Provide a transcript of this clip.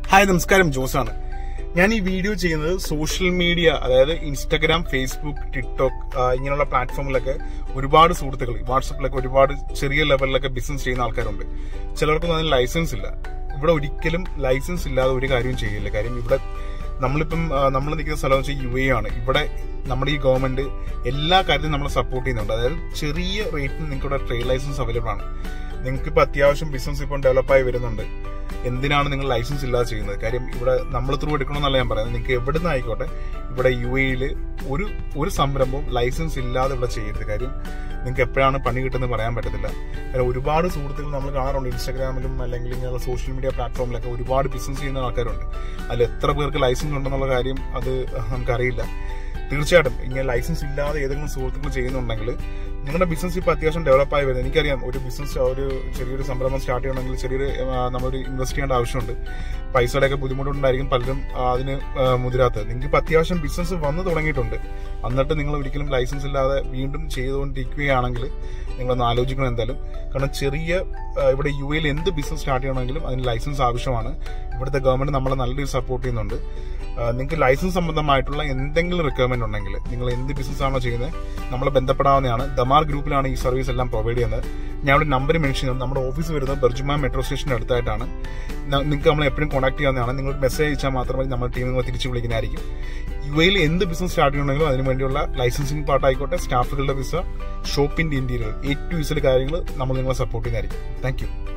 hi നമസ്കാരം ജോസാണ് ഞാൻ ഈ വീഡിയോ ചെയ്യുന്നത് സോഷ്യൽ മീഡിയ അതായത് ഇൻസ്റ്റാഗ്രാം ഫേസ്ബുക്ക് ടിക്ടോക്ക് ആ, ഇങ്ങനെയുള്ള പ്ലാറ്റ്ഫോമിലൊക്കെ ഒരുപാട് സുഹൃത്തുക്കൾ വാട്സപ്പിലൊക്കെ ഒരുപാട് ചെറിയ ലെവലിലൊക്കെ ബിസിനസ് ചെയ്യുന്ന ആൾക്കാരുണ്ട് ചിലർക്കൊന്നും അതിന് ലൈസൻസ് ഇല്ല ഇവിടെ ഒരിക്കലും ലൈസൻസ് ഇല്ലാതെ ഒരു കാര്യവും ചെയ്യില്ല കാര്യം ഇവിടെ നമ്മളിപ്പം നമ്മൾ നിൽക്കുന്ന സ്ഥലം വെച്ചാൽ യു എ ആണ് ഇവിടെ നമ്മുടെ ഈ ഗവൺമെന്റ് എല്ലാ കാര്യത്തിലും നമ്മളെ സപ്പോർട്ട് ചെയ്യുന്നുണ്ട് അതായത് ചെറിയ റേറ്റിന് നിങ്ങൾക്ക് ഇവിടെ ട്രേഡ് ലൈസൻസ് അവൈലബിൾ ആണ് നിങ്ങൾക്ക് ഇപ്പൊ അത്യാവശ്യം ബിസിനസ് ഇപ്പം ഡെവലപ്പായി വരുന്നുണ്ട് എന്തിനാണ് നിങ്ങൾ ലൈസൻസ് ഇല്ലാതെ ചെയ്യുന്നത് കാര്യം ഇവിടെ നമ്മൾ ത്രൂ എടുക്കണമെന്നല്ല ഞാൻ പറയുന്നത് നിങ്ങൾക്ക് എവിടെ നിന്ന് ആയിക്കോട്ടെ ഇവിടെ യു എയിൽ ഒരു ഒരു സംരംഭവും ലൈസൻസ് ഇല്ലാതെ ഇവിടെ ചെയ്യരുത് കാര്യം നിങ്ങൾക്ക് എപ്പോഴാണ് പണി കിട്ടുന്നത് പറയാൻ പറ്റത്തില്ല കാരണം ഒരുപാട് സുഹൃത്തുക്കൾ നമ്മൾ കാണാറുണ്ട് ഇൻസ്റ്റാഗ്രാമിലും അല്ലെങ്കിൽ ഇങ്ങനെയുള്ള സോഷ്യൽ മീഡിയ പ്ലാറ്റ്ഫോമിലൊക്കെ ഒരുപാട് ബിസിനസ് ചെയ്യുന്ന ആൾക്കാരുണ്ട് അതിൽ എത്ര പേർക്ക് ലൈസൻസ് ഉണ്ടെന്നുള്ള കാര്യം അത് നമുക്കറിയില്ല തീർച്ചയായിട്ടും ഇങ്ങനെ ലൈസൻസ് ഇല്ലാതെ ഏതെങ്കിലും സുഹൃത്തുക്കൾ ചെയ്യുന്നുണ്ടെങ്കിൽ നിങ്ങളുടെ ബിസിനസ് ഇപ്പോൾ അത്യാവശ്യം ഡെവലപ്പായി വരുന്നത് എനിക്കറിയാം ഒരു ബിസിനസ് ഒരു ചെറിയൊരു സംരംഭം സ്റ്റാർട്ട് ചെയ്യണമെങ്കിൽ ചെറിയൊരു ആ, നമ്മളൊരു ഇൻവെസ്റ്റ് ചെയ്യേണ്ട ആവശ്യമുണ്ട് പൈസയുടെയൊക്കെ ബുദ്ധിമുട്ടുണ്ടായിരിക്കും പലരും ആ, അതിന് ആ, മുതിരാത്തത് നിങ്ങൾക്ക് ഇപ്പോൾ അത്യാവശ്യം ബിസിനസ് വന്നു തുടങ്ങിയിട്ടുണ്ട് എന്നിട്ട് നിങ്ങൾ ഒരിക്കലും ലൈസൻസ് ഇല്ലാതെ വീണ്ടും ചെയ്തുകൊണ്ടിരിക്കുകയാണെങ്കിൽ നിങ്ങളൊന്ന് ആലോചിക്കണം എന്തായാലും കാരണം ചെറിയ ആ, ഇവിടെ യു എയിൽ എന്ത് ബിസിനസ് സ്റ്റാർട്ട് ചെയ്യണമെങ്കിലും അതിന് ലൈസൻസ് ആവശ്യമാണ് ഇവിടുത്തെ ഗവൺമെന്റ് നമ്മളെ നല്ല രീതിയിൽ സപ്പോർട്ട് ചെയ്യുന്നുണ്ട് നിങ്ങൾക്ക് ലൈസൻസ് സംബന്ധമായിട്ടുള്ള എന്തെങ്കിലും റിക്വയർമെന്റ് ഉണ്ടെങ്കിൽ നിങ്ങൾ എന്ത് ബിസിനസ് ആണോ ചെയ്യുന്നത് നമ്മളെ ബന്ധപ്പെടാവുന്നതാണ് ദമാർ ഗ്രൂപ്പിലാണ് ഈ സർവീസ് എല്ലാം പ്രൊവൈഡ് ചെയ്യുന്നത് ഞാൻ ഇവിടെ നമ്പർ മെൻഷൻ ചെയ്യുന്നത് നമ്മുടെ ഓഫീസ് വരുന്നത് ബെർജുമ മെട്രോ സ്റ്റേഷന്റെ അടുത്തായിട്ടാണ് ന- നിങ്ങൾക്ക് നമ്മൾ എപ്പോഴും കോൺടാക്ട് ചെയ്യാവുന്നതാണ് നിങ്ങൾ മെസ്സേജ് അയച്ചാൽ മാത്രമേ നമ്മുടെ ടീം നിങ്ങൾ തിരിച്ചു വിളിക്കുന്നതായിരിക്കും യു എയിൽ എന്ത് ബിസിനസ് സ്റ്റാർട്ട് ചെയ്യണമെങ്കിലും അതിന് വേണ്ടിയുള്ള ലൈസൻസിംഗ് പാർട്ടായിക്കോട്ടെ സ്റ്റാഫുകളുടെ വിസ ഷോപ്പിന്റെ ഇന്റീരിയർ എ ടു ഇസൽ കാര്യങ്ങൾ നമ്മൾ നിങ്ങളെ സപ്പോർട്ട് ചെയ്യുന്നതായിരിക്കും താങ്ക് യു